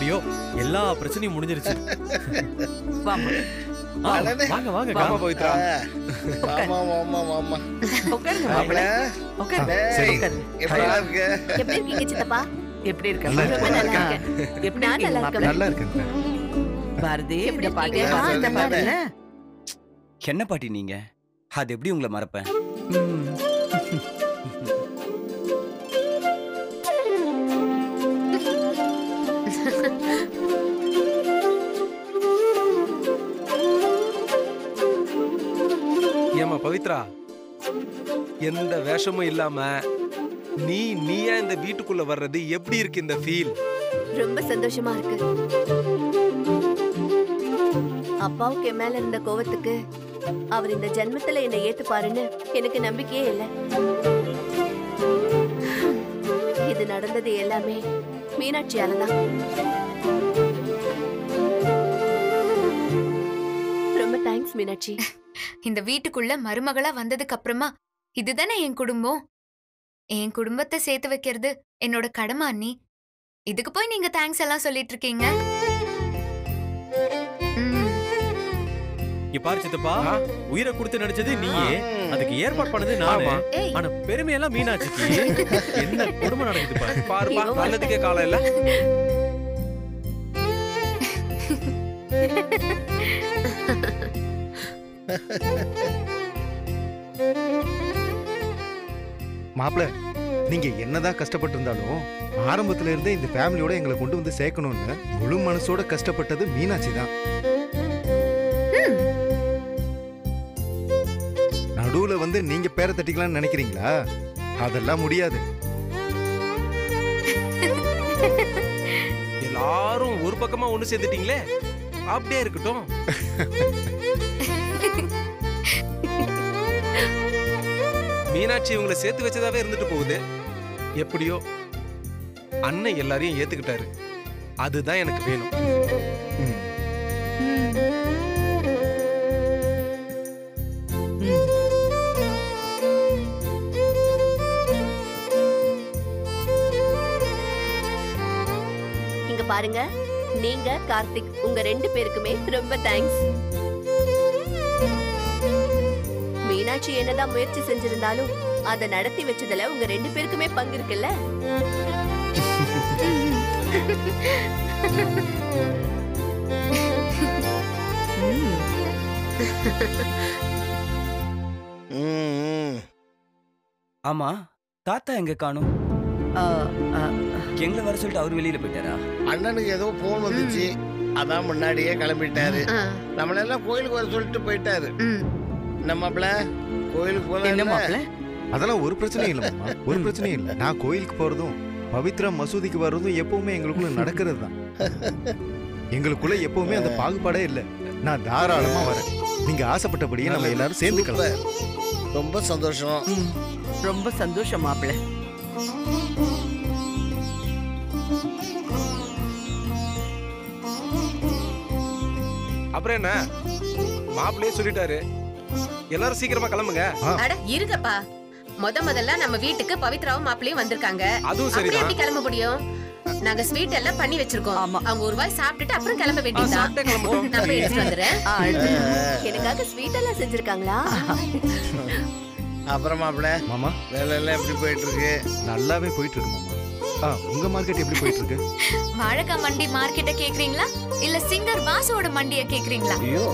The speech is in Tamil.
எப்படியோ எல்லா பிரச்சனையும் முடிஞ்சிருச்சு வாமா ஆ, அடடே. வாங்க வாங்க ஆமா பவித்ரா ஆமா ஆமா ஆமா உட்காருங்க மாப்பிள மாப்பிள உட்காருங்க டேய், உட்காருங்க எப்படி இருக்கு எப்படி இருக்கீங்க சித்தப்பா எப்படி இருக்க நல்லா ரொம்ப நல்லா ஆ, இருக்கேன் எப்படி நான் நல்லா இருக்கீங்க மாப்பிள நல்லா இருக்கேன் பாரதி எப்படி இந்த பாட்டி இருக்கீங்க? ஆ, இந்த நல்லா பாருங்க என்ன பாட்டி நீங்க அது எப்படி உங்களை மறப்பேன் ம். ஏமா பவித்ரா எந்த வேஷமும் இல்லாம நீ நீயா இந்த வீட்டுக்குள்ள வர்றது எப்படி இருக்கு இந்த ஃபீல் ரொம்ப சந்தோஷமா இருக்கு அப்பாவுக்கு என் மேல இருந்த கோவத்துக்கு அவர் இந்த ஜென்மத்துல என்னை ஏத்துப்பாருன்னு எனக்கு நம்பிக்கையே இல்ல இது நடந்தது எல்லாமே மீனாட்சியால தான் ரொம்ப தேங்க்ஸ் மீனாட்சி இந்த வீட்டுக்குள்ள மருமகளா வந்ததுக்கு அப்புறமா இதுதானே என் குடும்பம் என் குடும்பத்தை சேர்த்து வைக்கிறது என்னோட கடமை அண்ணி இதுக்கு போய் நீங்க தேங்க்ஸ் எல்லாம் சொல்லிட்டு இருக்கீங்க ம், இங்க பாரு சித்தப்பா ஆ? உயிரை கொடுத்து நடிச்சது நீயே அதுக்கு ஏற்பாடு பண்ணது நானு ஆமா. ஏய் ஆனா பெருமையெல்லாம் மீனாட்சிக்கு என்ன கொடுமை நடக்குது பாரு பாருப்பா இவன் நல்லதுக்கே காலம் இல்ல மாப்பிள நீங்க என்னதான் கஷ்டப்பட்டு இருந்தாலும் ஆரம்பத்துல இருந்தே இந்த ஃபேமிலியோட எங்களை கொண்டு வந்து சேர்க்கணும்னு முழு மனசோட கஷ்டப்பட்டது மீனாட்சி தான் நடுவுல வந்து நீங்க பேரை தட்டிக்கலாம்னு நினைக்கிறீங்களா அதெல்லாம் முடியாது எல்லாரும் ஒரு பக்கமா ஒண்ணு சேர்ந்துட்டீங்களே அப்படியே இருக்கட்டும் மீனாட்சி இவங்களை சேர்த்து வச்சதாவே இருந்துட்டு போகுது எப்படியோ அண்ணன் எல்லாரையும் ஏத்துக்கிட்டாரு அதுதான் எனக்கு வேணும் ம். இங்க பாருங்க நீங்க கார்த்திக் உங்க ரெண்டு பேருக்குமே ரொம்ப தேங்க்ஸ் மீனாட்சி என்னதான் முயற்சி செஞ்சிருந்தாலும் அதை நடத்தி வச்சதுல உங்க ரெண்டு பேருக்குமே பங்கு இருக்குல்ல ம். ம், ம். ஆமா தாத்தா எங்க காணும் ஆ, ஆ, எங்களை வர சொல்லிட்டு அவர் வெளியில போயிட்டாரா அண்ணனுக்கு ஏதோ போன் வந்துச்சு அதான் முன்னாடியே கிளம்பிட்டாரு நம்மளெல்லாம் கோயிலுக்கு வர சொல்லிட்டு போயிட்டாரு நம்மப்ல கோயிலுக்கு என்ன போல மாப்பிள அதெல்லாம் ஒரு பிரச்சனையும் இல்லை மாமா ஒரு பிரச்சனையும் இல்லை நான் கோயிலுக்கு போறதும் பவித்ரா மசூதிக்கு வர்றதும் எப்பவுமே எங்களுக்குள்ள நடக்கிறது தான் எங்களுக்குள்ள எப்பவுமே அந்த பாகுபாடே இல்லை நான் தாராளமா வரேன் நீங்க ஆசைப்பட்டபடியே நம்ம எல்லாரும் சேர்ந்துக்கலாம் ரொம்ப சந்தோஷம் ம். ரொம்ப சந்தோஷம் மாப்பிள அப்புறம் என்ன மாப்பிள்ளையே சொல்லிட்டாரு எல்லாரும் சீக்கிரமா கிளம்புங்க அட இருங்கப்பா முத முதல்ல நம்ம வீட்டுக்கு பவித்ராவும் மாப்பிளையும் வந்திருக்காங்க அதுவும் அப்படி சரிதான் எப்படி கிளம்ப முடியும் நாங்க ஸ்வீட் எல்லாம் பண்ணி வச்சிருக்கோம் ஆமா. அவங்க ஒரு வாய் சாப்பிட்டுட்டு அப்புறம் கிளம்ப ஆ, வேண்டியதுதான் சாப்பிட்டே கிளம்பட்டும் நான் போய் எடுத்துட்டு வந்துடுறேன் ஆ, எனக்காக ஸ்வீட் எல்லாம் செஞ்சிருக்காங்களா அப்புறம் மாப்பிள மாமா வேலை எல்லாம் எப்படி போயிட்டு இருக்கு நல்லாவே போயிட்டு இருக்கு மாமா ஆ உங்க மார்க்கெட் எப்படி போயிட்டு இருக்கு வாழைக்காய் மண்டி மார்க்கெட்ட கேக்குறீங்களா இல்ல சிங்கர் வாசுவோட மண்டிய கேக்குறீங்களா ஐயோ